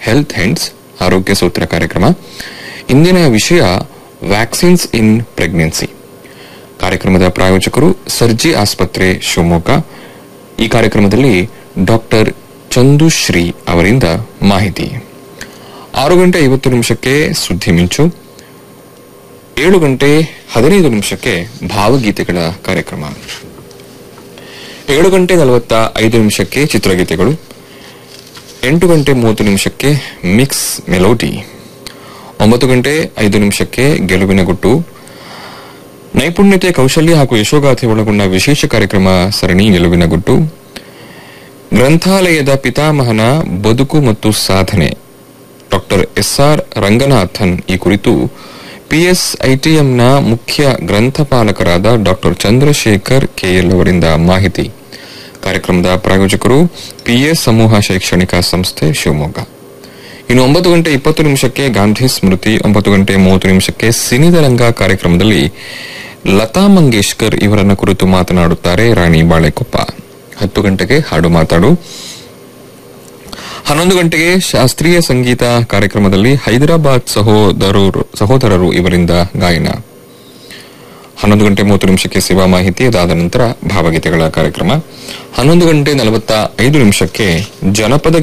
health ಹೆಂಡ್ಸ್ ಆರೋಗ್ಯ ಸೂತ್ರ ಕಾರ್ಯಕ್ರಮ ಇಂದಿನ ವಿಷಯ ವ್ಯಾಕ್ಸಿನ್ಸ್ ಇನ್ ಪ್ರೆಗ್ನೆನ್ಸಿ ಕಾರ್ಯಕ್ರಮದ ಪ್ರಾಯೋಜಕರು ಸರ್ಜಿ ಆಸ್ಪತ್ರೆ ಶಿವಮೊಗ್ಗ ಈ ಕಾರ್ಯಕ್ರಮದಲ್ಲಿ ಡಾಕ್ಟರ್ ಚಂದುಶ್ರೀ ಅವರಿಂದ ಮಾಹಿತಿ ಆರು ಗಂಟೆ ಐವತ್ತು ನಿಮಿಷಕ್ಕೆ ಸುದ್ದಿ ಮಿಂಚು ಏಳು ಗಂಟೆ ಹದಿನೈದು ನಿಮಿಷಕ್ಕೆ ಭಾವಗೀತೆಗಳ ಕಾರ್ಯಕ್ರಮ ಏಳು ಗಂಟೆ ನಲವತ್ತ ಐದು ನಿಮಿಷಕ್ಕೆ ಚಿತ್ರಗೀತೆಗಳು ಎಂಟು ಗಂಟೆ ಮೂವತ್ತು ನಿಮಿಷಕ್ಕೆ ಮಿಕ್ಸ್ ಮೆಲೋಡಿ ಒಂಬತ್ತು ಗಂಟೆ ಐದು ನಿಮಿಷಕ್ಕೆ ಗೆಲುವಿನ ಗುಟ್ಟು ನೈಪುಣ್ಯತೆ ಕೌಶಲ್ಯ ಹಾಗೂ ಯಶೋಗಾಥೆ ಒಳಗೊಂಡ ವಿಶೇಷ ಕಾರ್ಯಕ್ರಮ ಸರಣಿ ಗೆಲುವಿನ ಗುಟ್ಟು ಗ್ರಂಥಾಲಯದ ಪಿತಾಮಹನ ಬದುಕು ಮತ್ತು ಸಾಧನೆ ಡಾಕ್ಟರ್ ಎಸ್ಆರ್ ರಂಗನಾಥನ್ ಈ ಕುರಿತು ಪಿಎಸ್ಐಟಿಎಂನ ಮುಖ್ಯ ಗ್ರಂಥಪಾಲಕರಾದ ಡಾಕ್ಟರ್ ಚಂದ್ರಶೇಖರ್ ಕೆಎಲ್ ಅವರಿಂದ ಮಾಹಿತಿ ಕಾರ್ಯಕ್ರಮದ ಪ್ರಾಯೋಜಕರು ಪಿಎಸ್ ಸಮೂಹ ಶೈಕ್ಷಣಿಕ ಸಂಸ್ಥೆ ಶಿವಮೊಗ್ಗ ಇನ್ನು ಒಂಬತ್ತು ಗಂಟೆ ಇಪ್ಪತ್ತು ನಿಮಿಷಕ್ಕೆ ಗಾಂಧಿ ಸ್ಮೃತಿ ಒಂಬತ್ತು ಗಂಟೆ ಮೂವತ್ತು ನಿಮಿಷಕ್ಕೆ ಸಿನಿದರಂಗ ಕಾರ್ಯಕ್ರಮದಲ್ಲಿ ಲತಾ ಮಂಗೇಶ್ಕರ್ ಇವರನ್ನ ಕುರಿತು ಮಾತನಾಡುತ್ತಾರೆ ರಾಣಿ ಬಾಳೆಕೊಪ್ಪ ಹತ್ತು ಗಂಟೆಗೆ ಹಾಡು ಮಾತಾಡು ಹನ್ನೊಂದು ಗಂಟೆಗೆ ಶಾಸ್ತ್ರೀಯ ಸಂಗೀತ ಕಾರ್ಯಕ್ರಮದಲ್ಲಿ ಹೈದರಾಬಾದ್ ಸಹೋದರರು ಸಹೋದರರು ಇವರಿಂದ ಗಾಯನ ಹನ್ನೊಂದು ಗಂಟೆ ಮೂವತ್ತು ನಿಮಿಷಕ್ಕೆ ಸೇವಾ ಮಾಹಿತಿ ಅದಾದ ನಂತರ ಭಾವಗೀತೆಗಳ ಕಾರ್ಯಕ್ರಮ ಹನ್ನೊಂದು ಗಂಟೆ ನಲವತ್ತ ಐದು ನಿಮಿಷಕ್ಕೆ ಜನಪದ